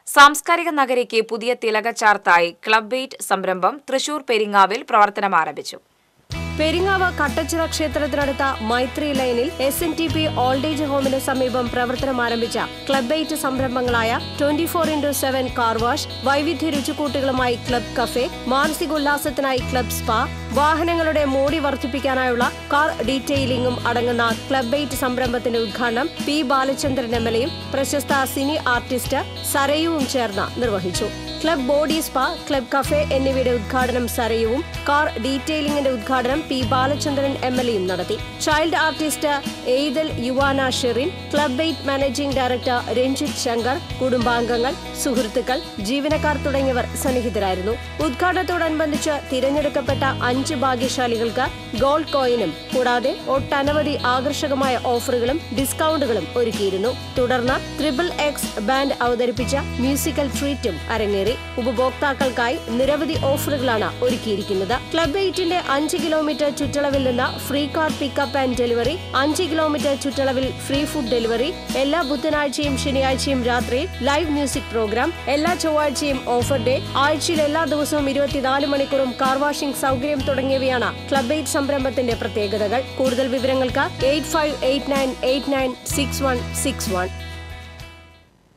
സാംസ്കാരിക നഗരിക്ക് പുതിയ തിലകച്ചാർത്തായി club eight സംരംഭം തൃശൂർ പെരിങ്ങാവിൽ പ്രവർത്തനം ആരംഭിച്ചു പെരിങ്ങാവ് കട്ടച്ചിറ ക്ഷേത്രത്തിനടുത്ത മൈത്രി ലൈനിൽ S N T P old age ഹോമിന് സമീപം പ്രവർത്തനം ആരംഭിച്ച ക്ലബ് എയ്റ്റ് സംരംഭങ്ങളായ twenty four into seven car wash വൈവിധ്യ രുചിക്കൂട്ടുകളുമായി ക്ലബ് കഫേ മാനസികോല്ലാസത്തിനായി ക്ലബ് സ്പാ വാഹനങ്ങളുടെ മോടി വർദ്ധിപ്പിക്കാനായുള്ള കാർ ഡീറ്റെയിലിംഗും അടങ്ങുന്ന ക്ലബ് എയ്റ്റ് സംരംഭത്തിന്റെ ഉദ്ഘാടനം പി ബാലചന്ദ്രൻ എം എൽ എയും പ്രശസ്ത സിനി ആർട്ടിസ്റ്റ് സരയുവും ചേർന്ന് നിർവഹിച്ചു club body spa club cafe എന്നിവയുടെ ഉദ്ഘാടനം സരയുവും കാർ ഡീറ്റെയിലിംഗിന്റെ ഉദ്ഘാടനം പി ബാലചന്ദ്രൻ എം എൽ എയും നടത്തി child artist Aythal Yuvana Sherin club eight managing director Ranjith Shankar കുടുംബാംഗങ്ങൾ സുഹൃത്തുക്കൾ ജീവനക്കാർ തുടങ്ങിയവർ സന്നിഹിതരായിരുന്നു ഉദ്ഘാടനത്തോടനുബന്ധിച്ച് തിരഞ്ഞെടുക്കപ്പെട്ട അഞ്ച് ഭാഗ്യശാലികൾക്ക് ഗോൾഡ് കോയിനും കൂടാതെ ഒട്ടനവധി ആകർഷകമായ ഓഫറുകളും ഡിസ്കൗണ്ടുകളും ഒരുക്കിയിരുന്നു തുടർന്ന് ട്രിപ്പിൾ എക്സ് ബാൻഡ് അവതരിപ്പിച്ച മ്യൂസിക്കൽ ട്രീറ്റും അരങ്ങേറി ഉപഭോക്താക്കൾക്കായി നിരവധി ഓഫറുകളാണ് ഒരുക്കിയിരിക്കുന്നത് ക്ലബ് എയ്റ്റിന്റെ അഞ്ച് കിലോമീറ്റർ ചുറ്റളവിൽ നിന്ന് free car pickup and delivery അഞ്ച് കിലോമീറ്റർ ചുറ്റളവിൽ ഫ്രീ ഫുഡ് ഡെലിവറി എല്ലാ ബുധനാഴ്ചയും ശനിയാഴ്ചയും രാത്രി ലൈവ് മ്യൂസിക് പ്രോഗ്രാം എല്ലാ ചൊവ്വാഴ്ചയും ഓഫർ ഡേ ആഴ്ചയിൽ എല്ലാ ദിവസവും ഇരുപത്തിനാല് മണിക്കൂറും കാർ വാഷിംഗ് സൗകര്യം തുടങ്ങിയവയാണ് ക്ലബ് എയ്റ്റ് സംരംഭത്തിന്റെ പ്രത്യേകതകൾ കൂടുതൽ വിവരങ്ങൾക്ക് eight five eight nine eight nine six one six one